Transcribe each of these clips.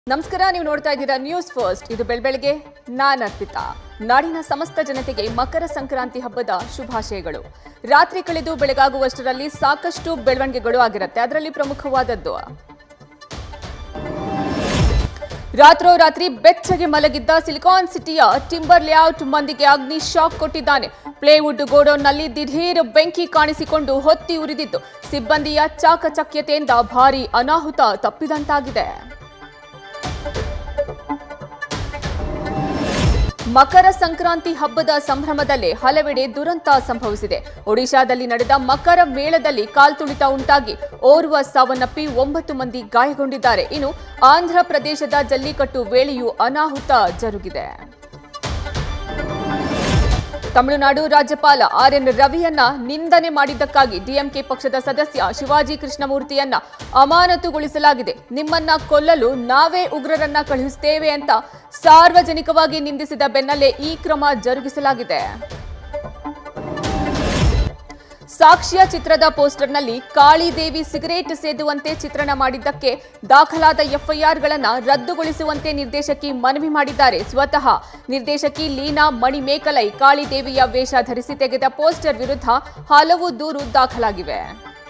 ನಮಸ್ಕಾರ ನೀವು ನೋಡ್ತಾ ಇದ್ದೀರಾ ನ್ಯೂಸ್ ಫಸ್ಟ್ ಇದು ಬೆಳ್ಬೆಳಗ್ಗೆ ನಾನ್ ಅರ್ಪಿತಾ ನಾಡಿನ ಸಮಸ್ತ ಜನತೆಗೆ ಮಕರ ಸಂಕ್ರಾಂತಿ ಹಬ್ಬದ ಶುಭಾಶಯಗಳು ರಾತ್ರಿ ಕಳೆದು ಬೆಳಗಾಗುವಷ್ಟರಲ್ಲಿ ಸಾಕಷ್ಟು ಬೆಳವಣಿಗೆಗಳು ಆಗಿರುತ್ತೆ ಅದರಲ್ಲಿ ಪ್ರಮುಖವಾದದ್ದು ರಾತ್ರೋರಾತ್ರಿ ಬೆಚ್ಚಗೆ ಮಲಗಿದ್ದ ಸಿಲಿಕಾನ್ ಸಿಟಿಯ ಟಿಂಬರ್ ಲೇಔಟ್ ಮಂದಿಗೆ ಅಗ್ನಿ ಶಾಕ್ ಕೊಟ್ಟಿದ್ದಾನೆ ಪ್ಲೇವುಡ್ ಗೋಡೌನ್ನಲ್ಲಿ ದಿಢೀರ್ ಬೆಂಕಿ ಕಾಣಿಸಿಕೊಂಡು ಹೊತ್ತಿ ಉರಿದಿದ್ದು ಸಿಬ್ಬಂದಿಯ ಚಾಕಚಕ್ಯತೆಯಿಂದ ಭಾರೀ ಅನಾಹುತ ತಪ್ಪಿದಂತಾಗಿದೆ ಮಕರ ಸಂಕ್ರಾಂತಿ ಹಬ್ಬದ ಸಂಭ್ರಮದಲ್ಲೇ ಹಲವೆಡೆ ದುರಂತ ಸಂಭವಿಸಿದೆ ಒಡಿಶಾದಲ್ಲಿ ನಡೆದ ಮಕರ ಮೇಳದಲ್ಲಿ ಕಾಲ್ತುಳಿತ ಉಂಟಾಗಿ ಓರ್ವ ಸಾವನ್ನಪ್ಪಿ ಒಂಬತ್ತು ಮಂದಿ ಗಾಯಗೊಂಡಿದ್ದಾರೆ ಇನ್ನು ಆಂಧ್ರ ಪ್ರದೇಶದ ಜಲ್ಲಿಕಟ್ಟು ವೇಳೆಯೂ ಅನಾಹುತ ಜರುಗಿದೆ ತಮಿಳುನಾಡು ರಾಜ್ಯಪಾಲ ಆರ್ ಎನ್ ರವಿಯನ್ನ ನಿಂದನೆ ಮಾಡಿದ್ದಕ್ಕಾಗಿ ಡಿಎಂಕೆ ಪಕ್ಷದ ಸದಸ್ಯ ಶಿವಾಜಿ ಕೃಷ್ಣಮೂರ್ತಿಯನ್ನ ಅಮಾನತುಗೊಳಿಸಲಾಗಿದೆ ನಿಮ್ಮನ್ನ ಕೊಲ್ಲಲು ನಾವೇ ಉಗ್ರರನ್ನ ಕಳುಹಿಸುತ್ತೇವೆ ಅಂತ ಸಾರ್ವಜನಿಕವಾಗಿ ನಿಂದಿಸಿದ ಬೆನ್ನಲ್ಲೇ ಈ ಕ್ರಮ ಜರುಗಿಸಲಾಗಿದೆ ಸಾಕ್ಷ್ಯ ಚಿತ್ರದ ಪೋಸ್ಟರ್ನಲ್ಲಿ ಕಾಳಿದೇವಿ ಸಿಗರೇಟ್ ಸೇದುವಂತೆ ಚಿತ್ರಣ ಮಾಡಿದ್ದಕ್ಕೆ ದಾಖಲಾದ ಎಫ್ಐಆರ್ಗಳನ್ನು ರದ್ದುಗೊಳಿಸುವಂತೆ ನಿರ್ದೇಶಕಿ ಮನವಿ ಮಾಡಿದ್ದಾರೆ ಸ್ವತಃ ನಿರ್ದೇಶಕಿ ಲೀನಾ ಮಣಿಮೇಕಲೈ ಕಾಳಿದೇವಿಯ ವೇಷ ಧರಿಸಿ ತೆಗೆದ ಪೋಸ್ಟರ್ ವಿರುದ್ಧ ಹಲವು ದೂರು ದಾಖಲಾಗಿವೆ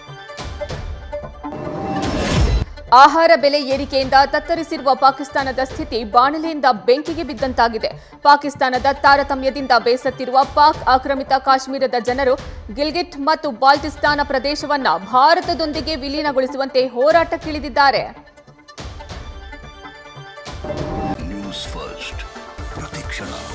ಆಹಾರ ಬೆಲೆ ಏರಿಕೆಯಿಂದ ತತ್ತರಿಸಿರುವ ಪಾಕಿಸ್ತಾನದ ಸ್ಥಿತಿ ಬಾಣಲೆಯಿಂದ ಬೆಂಕಿಗೆ ಬಿದ್ದಂತಾಗಿದೆ ಪಾಕಿಸ್ತಾನದ ತಾರತಮ್ಯದಿಂದ ಬೇಸತ್ತಿರುವ ಪಾಕ್ ಆಕ್ರಮಿತ ಕಾಶ್ಮೀರದ ಜನರು ಗಿಲ್ಗಿಟ್ ಮತ್ತು ಬಾಲ್ಟಿಸ್ತಾನ ಪ್ರದೇಶವನ್ನ ಭಾರತದೊಂದಿಗೆ ವಿಲೀನಗೊಳಿಸುವಂತೆ ಹೋರಾಟಕ್ಕಿಳಿದಿದ್ದಾರೆ ನ್ಯೂಸ್ ಫಸ್ಟ್ ಪ್ರತಿಕ್ಷಣ